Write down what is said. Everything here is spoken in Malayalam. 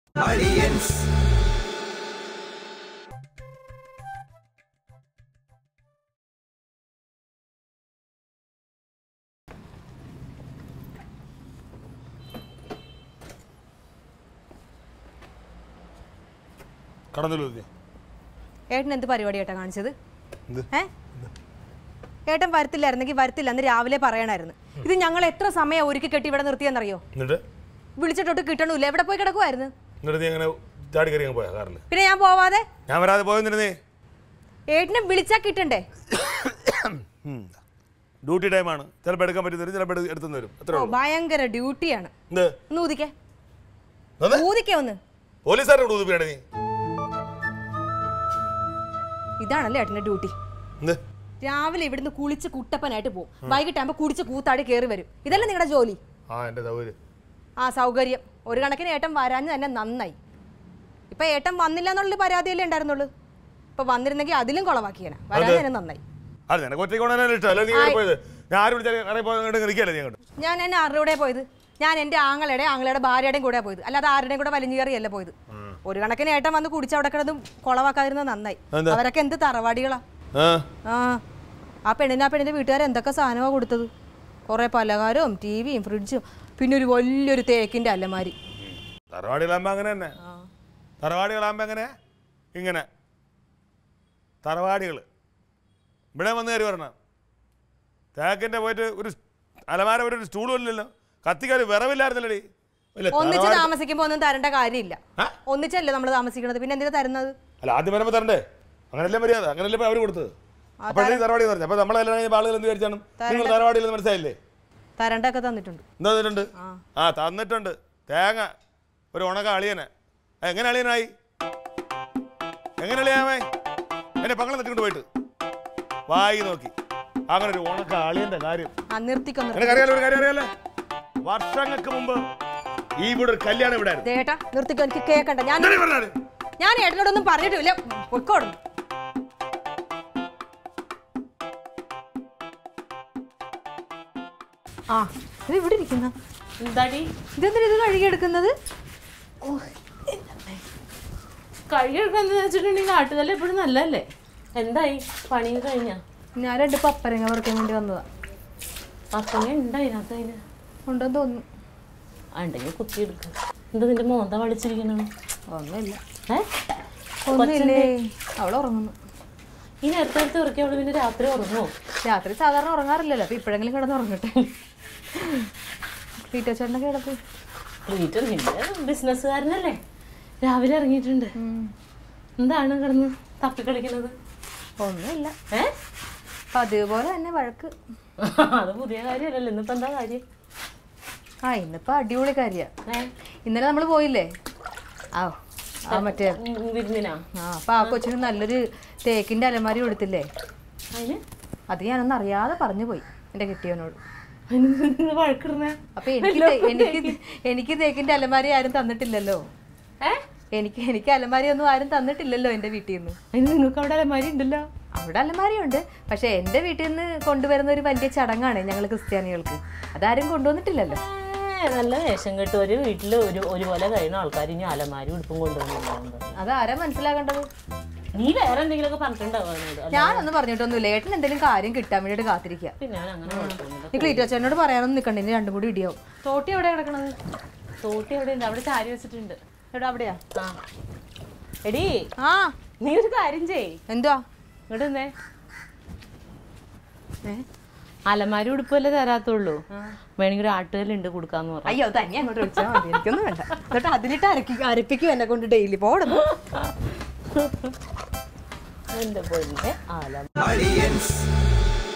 കടന്നല്ലോ ഏട്ടൻ എന്ത് പരിപാടി ഏട്ടാ കാണിച്ചത് എന്ത് ഏ ഏട്ടൻ വരത്തില്ലായിരുന്നെങ്കിൽ വരത്തില്ല എന്ന് രാവിലെ പറയണായിരുന്നു ഇത് ഞങ്ങൾ എത്ര സമയം ഒരുക്കി കെട്ടി ഇവിടെ നിർത്തിയെന്നറിയോ എന്നിട്ട് വിളിച്ചിട്ടൊട്ട് കിട്ടണമില്ല എവിടെ പോയി കിടക്കുമായിരുന്നു എന്നിട്ട് നീ അങ്ങനെ ചാടി കയറി അങ്ങ് പോയാ കാറിൽ പിന്നെ ഞാൻ പോവാതെ ഞാൻ വരാതെ പോയെന്നിട്ട് നീ ഏട്ടനെ വിളിച്ചാ കിട്ടണ്ടേ ഡ്യൂട്ടി ടൈമാണ് ചിലപ്പോൾ എടുക്കാൻ പറ്റി തരും ചിലപ്പോൾ എടുത്തു തരും അത്രേ ഓ ഉള്ളൂ ഭയങ്കര ഡ്യൂട്ടിയാണ് എന്ത് ഒന്ന് ഊതിക്കേ അതെ ഊതിക്കേ ഒന്ന് പോലീസുകാരോട് ഉതുപ്പിയാണ് നീ ഇതാണല്ലേ ഏട്ടന്റെ ഡ്യൂട്ടി എന്ത് രാവിലെ ഇവിടുന്ന് കുളിച്ച് കുട്ടപ്പനായിട്ട് പോകും വൈകിട്ടാകുമ്പോൾ കുടിച്ച് കൂത്താടി കയറി വരും ഇതല്ലേ നിങ്ങളുടെ ജോലി ആ എൻ്റെ സൗകര്യം ആ സൗകര്യം ഒരു കണക്കിന് ഏട്ടൻ വരാഞ്ഞ് തന്നെ നന്നായി ഇപ്പൊ ഏട്ടൻ വന്നില്ല എന്നുള്ള പരാതിയല്ലേ ഉണ്ടായിരുന്നുള്ളൂ ഇപ്പൊ വന്നിരുന്നെങ്കിൽ അതിലും കുളവാക്കിയാണ് വരാൻ തന്നെ നന്നായി അത് നിനക്ക് ഒറ്റയ്ക്ക് കൊണ്ടുവരാൻ ഇഷ്ടം അല്ല നീ ഇങ്ങനെ പോയത് ഞാൻ ആരും വിളിച്ചാൽ കടയിൽ പോയി അങ്ങോട്ട് നിൽക്കല്ലേ നീ അങ്ങോട്ട് ഞാൻ എന്നെ ആരുടെ പോയത് ഞാൻ എൻ്റെ ആങ്ങളുടെ ആങ്ങളുടെ ഭാര്യയുടെയും കൂടെ പോയത് അല്ലാതെ ആരുടെയും കൂടെ വലിഞ്ഞു കയറിയല്ല പോയത് ഒരു കണക്കിന് ഏട്ടൻ വന്ന് കുടിച്ച് അവിടെ കിടന്നും കുളവാക്കാതിരുന്നത് നന്നായി എന്താ? അവരൊക്കെ എന്ത് തറവാടികളാ ആ ആ ആ പെണ്ണിന് ആ പെണ്ണിന്റെ വീട്ടുകാർ എന്തൊക്കെ സാധനമാണ് കൊടുത്തത് കുറേ പലഹാരവും ടി വിയും ഫ്രിഡ്ജും പിന്നെ ഒരു വലിയൊരു തേക്കിന്റെ അലമാരി തറവാടികളാകുമ്പോൾ അങ്ങനെ തന്നെ തറവാടികളാകുമ്പോൾ എങ്ങനെ ഇങ്ങനെ തറവാടികൾ ഇവിടെ വന്ന് കയറി വരണം തേക്കിൻ്റെ പോയിട്ട് ഒരു അലമാര പോയിട്ട് ഒരു സ്റ്റൂളും ഇല്ലല്ലോ കത്തിക്കാർ വിറവില്ലായിരുന്നല്ലേ ഒന്നിച്ച് താമസിക്കുമ്പോ ഒന്നും തരേണ്ട കാര്യമില്ല ആ? ഒന്നിച്ചല്ലേ നമ്മൾ താമസിക്കണത് പിന്നെ എന്തിനാ തരുന്നത് അല്ല ആദ്യം വരുമ്പോൾ തരണ്ടേ അങ്ങനല്ലേ മര്യാദ അങ്ങനല്ലേ അവർ കൊടുത്തത് അപ്പോഴേ തറവാടി പറഞ്ഞു അപ്പോൾ നമ്മളെല്ലാം കഴിഞ്ഞ ആളുകൾ എന്ത് വിചാരിച്ചാണ് നിങ്ങൾ തറവാടിയിൽ മനസ്സിലായില്ലേ തരണ്ടൊക്കെ തന്നിട്ടുണ്ട് എന്താ തന്നിട്ടുണ്ട് ആ തന്നിട്ടുണ്ട് തേങ്ങ ഒരു ഉണക്ക അളിയനെ ആ, എങ്ങനെ അളിയനായി എങ്ങനെ അളിയാമായി എന്നെ പങ്ങളെ തട്ടിക്കൊണ്ട് പോയിട്ട് വായി നോക്കി അങ്ങനെ ഒരു ഉണക്ക അളിയന്റെ കാര്യം ആ നിർത്തിക്കൊന്നു എനിക്കറിയാലോ ഒരു കാര്യം അറിയാലോ വർഷങ്ങൾക്ക് മുമ്പ് ഈ ഇവിടെ ഒരു കല്യാണം ഇവിടെ ആയിരുന്നു ദേട്ടാ നിർത്തിക്കോ എനിക്ക് കേക്കണ്ട ഞാൻ എന്താണ് ഈ പറഞ്ഞത്? ഞാൻ ഏട്ടനോടൊന്നും പറഞ്ഞിട്ടില്ല പൊയ്ക്കോടും ആ ഇത് ഇവിടെ ഇരിക്കുന്ന എന്താടി ഇതെന്തിനാ ഇത് കഴുകിയെടുക്കുന്നത് കഴുകിയെടുക്കാന്ന് വെച്ചിട്ടുണ്ടെങ്കിൽ ആട്ടുകല്ല് എപ്പോഴും നല്ലതല്ലേ എന്തായി പണിയൊക്കെ കഴിഞ്ഞാ ഞാൻ രണ്ട് പപ്പരങ്ങ പറിക്കാൻ വേണ്ടി വന്നതാ പപ്പങ്ങ ഉണ്ടായി അതിനകത്ത് അതിന് ഉണ്ടെന്ന് തോന്നുന്നു ഉണ്ടെങ്കിൽ കുത്തിയെടുക്കാം എന്താ നിന്റെ മോന്ത വളിച്ചിരിക്കണത് ഒന്നുമില്ല ഏ ഒന്നുമില്ലേ അവൾ ഉറങ്ങുന്നു ഈ നേരത്തെ നേരത്തെ ഉറക്കി അവള് പിന്നെ രാത്രി ഉറങ്ങുമോ രാത്രി സാധാരണ ഉറങ്ങാറില്ലല്ലോ അപ്പൊ ഇപ്പോഴെങ്കിലും കിടന്ന് ഉറങ്ങട്ടെ വീട്ടോ ചേട്ടനൊക്കെ കിടപ്പ് വീട്ടിൽ നിന്റെ ബിസിനസ്സുകാരനല്ലേ രാവിലെ ഇറങ്ങിയിട്ടുണ്ട് എന്താണ് കിടന്ന് തപ്പിക്കളിക്കുന്നത് ഒന്നുമില്ല ഏ പതിവ് പോലെ തന്നെ വഴക്ക് അത് പുതിയ കാര്യമല്ലല്ലോ ഇന്നിപ്പോ എന്താ കാര്യം ആ ഇന്നിപ്പോ അടിപൊളി കാര്യ ഏ ഇന്നലെ നമ്മൾ പോയില്ലേ ആ ആ മറ്റേ ഉം, വിരുന്നിനാ ആ അപ്പൊ ആ കൊച്ചിന് നല്ലൊരു തേക്കിന്റെ അലമാരി കൊടുത്തില്ലേ അതിന് അത് ഞാനൊന്ന് അറിയാതെ പറഞ്ഞു പോയി എന്റെ കെട്ടിയവനോട് അതിന് നിന്ന് വഴക്കിടുന്നേ അപ്പൊ എനിക്ക് തേ- എനിക്ക് എനിക്ക് തേക്കിന്റെ അലമാരി ആരും തന്നിട്ടില്ലല്ലോ ഏ എനിക്ക് എനിക്ക് അലമാരി ഒന്നും ആരും തന്നിട്ടില്ലല്ലോ എന്റെ വീട്ടിൽ നിന്ന് അതിന് നിങ്ങൾക്ക് അവിടെ അലമാരി ഉണ്ടല്ലോ അവിടെ അലമാരിയുണ്ട് പക്ഷെ എന്റെ വീട്ടിൽ നിന്ന് കൊണ്ടുവരുന്ന ഒരു വലിയ ചടങ്ങാണ് ഞങ്ങൾ ക്രിസ്ത്യാനികൾക്ക് അതാരും കൊണ്ടുവന്നിട്ടില്ലല്ലോ ഏ, നല്ല വേഷം കെട്ട് ഒരു വീട്ടിൽ ഒരു ഒരുപോലെ കഴിയുന്ന ആൾക്കാർ ഇനി അലമാരി ഉടുപ്പും കൊണ്ടുവന്നു അതാരാ മനസ്സിലാക്കേണ്ടത് നീ വേറെ എന്തെങ്കിലുമൊക്കെ പറഞ്ഞിട്ടുണ്ടാവും അവനോട് അല്ല, ഞാനൊന്നും പറഞ്ഞിട്ടൊന്നുമില്ല ഏട്ടൻ എന്തെങ്കിലും കാര്യം കിട്ടാൻ വേണ്ടിയിട്ട് കാത്തിരിക്കുക പിന്നെ ഞാൻ അങ്ങനെ കുഴപ്പമൊന്നുമില്ല നീ ക്ലീറ്റോ ചേട്ടനോട് പറയാനൊന്നും നിൽക്കണ്ട ഇനി രണ്ടും കൂടി ഇടിയാവും തോട്ടി എവിടെ കിടക്കണത് തോട്ടി എവിടെ ഉണ്ട് അവിടെ ചാരി വെച്ചിട്ടുണ്ട് എടാ അവിടെയാ ആ എടി ആ നീ ഒരു കാര്യം ചെയ് എന്തുവാ ഇങ്ങോട്ട് നിന്നേ അലമാരി ഉടുപ്പല്ലേ തരാത്തുള്ളൂ വേണമെങ്കിൽ ഒരു ആട്ടുകല്ലുണ്ട് കൊടുക്കാന്ന് പറഞ്ഞു അയ്യോ തന്നെ അങ്ങോട്ട് വിളിച്ചാൽ മതി എനിക്കൊന്നും വേണ്ട എന്നിട്ട് അതിലിട്ട് അരക്കി അരപ്പിക്കും എന്നെ കൊണ്ട് ഡെയിലി പോടുന്നു എന്റെ പൊന്നെ അലമാരി